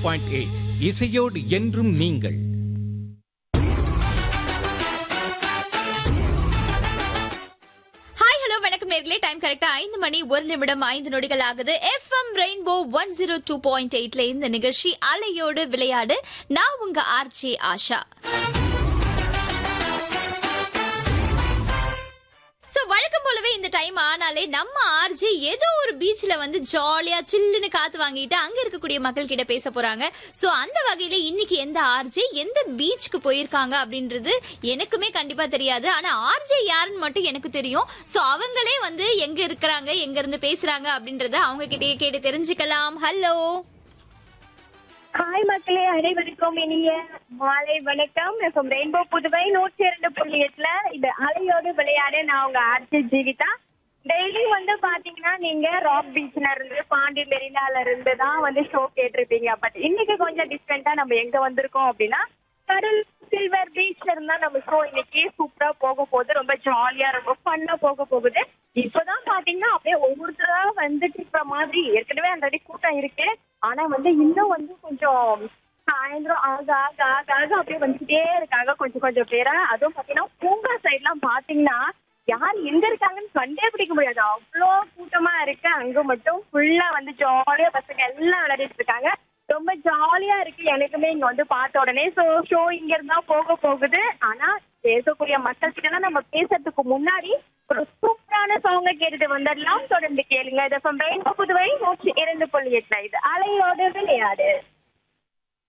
point eight இசையோடு என்றும் நீங்கள் ஹாய் ஹலோ வணக்கம் நேர்களே டைம் கரெக்டா ஐந்து மணி ஒரு நிமிடம் ஐந்து நொடிகள் ஆகுது FM rainbow one zero two point எயிட்ல இந்த நிகழ்ச்சி அலையோடு விளையாடு நான் உங்க ஆர்ஜே ஆஷா சோ வழக்கம் போலவே இந்த டைம் ஆனாலே நம்ம ஆர்ஜி ஏதோ ஒரு பீச்ல வந்து ஜாலியா சில்லுன்னு காத்து வாங்கிட்டு அங்க இருக்கக்கூடிய மக்கள் கிட்ட பேச போறாங்க சோ அந்த வகையில இன்னைக்கு எந்த ஆர்ஜே எந்த பீச்சுக்கு போயிருக்காங்க அப்படின்றது எனக்குமே கண்டிப்பா தெரியாது ஆனா ஆர்ஜே யாருன்னு மட்டும் எனக்கு தெரியும் சோ அவங்களே வந்து எங்க இருக்கிறாங்க எங்க இருந்து பேசுறாங்க அப்படின்றத அவங்க கிட்டயே கேட்டு தெரிஞ்சுக்கலாம் ஹலோ ஹாய் மக்களே அனைவருக்கும் இனிய மாலை வணக்கம் எஃப்எம் ரெயின்போ புதுவை நூற்றி இரண்டு புள்ளி எட்டுல இது அலையோடு விளையாட நான் உங்க ஆர்ஜி ஜீவிதா டெய்லி வந்து பாத்தீங்கன்னா நீங்க ராக் பீச்ல இருந்து பாண்டி மெரினால இருந்து தான் வந்து ஷோ கேட்டிருப்பீங்க பட் இன்னைக்கு கொஞ்சம் டிஃப்ரெண்டா நம்ம எங்க வந்திருக்கோம் அப்படின்னா கடல் சில்வர் பீச்ல இருந்தா நம்ம ஷோ இன்னைக்கு சூப்பரா போக போகுது ரொம்ப ஜாலியா ரொம்ப ஃபன்னா போக போகுது இப்பதான் பாத்தீங்கன்னா அப்படியே ஒவ்வொருத்தரா வந்துட்டு இருக்கிற மாதிரி ஏற்கனவே ஆல்ரெடி கூட்டம் இருக்கு ஆனா வந்து இன்னும் வந்து கொஞ்சம் சாயந்தரம் ஆக ஆக ஆக ஆக அப்படியே வந்துட்டே இருக்காங்க கொஞ்சம் கொஞ்சம் பேரா அதுவும் பாத்தீங்கன்னா பூங்கா சைட் எல்லாம் பாத்தீங்கன்னா யார் எங்க இருக்காங்கன்னு கண்டே பிடிக்க முடியாது அவ்வளோ கூட்டமா இருக்கு அங்க மட்டும் ஃபுல்லா வந்து ஜாலியா பசங்க எல்லாம் விளையாடிட்டு இருக்காங்க ரொம்ப ஜாலியா இருக்கு எனக்குமே இங்க வந்து பார்த்த உடனே சோ ஷோ இங்க இருந்தா போக போகுது ஆனா பேசக்கூடிய மக்கள் கிட்ட நம்ம பேசுறதுக்கு முன்னாடி ஒரு சூப்பரான சாங்க கேட்டுட்டு வந்துடலாம் தொடர்ந்து கேளுங்க இது from ரெயின்போ புதுவை நூற்றி இரண்டு புள்ளி எட்டுல இது அலையோடு விளையாடு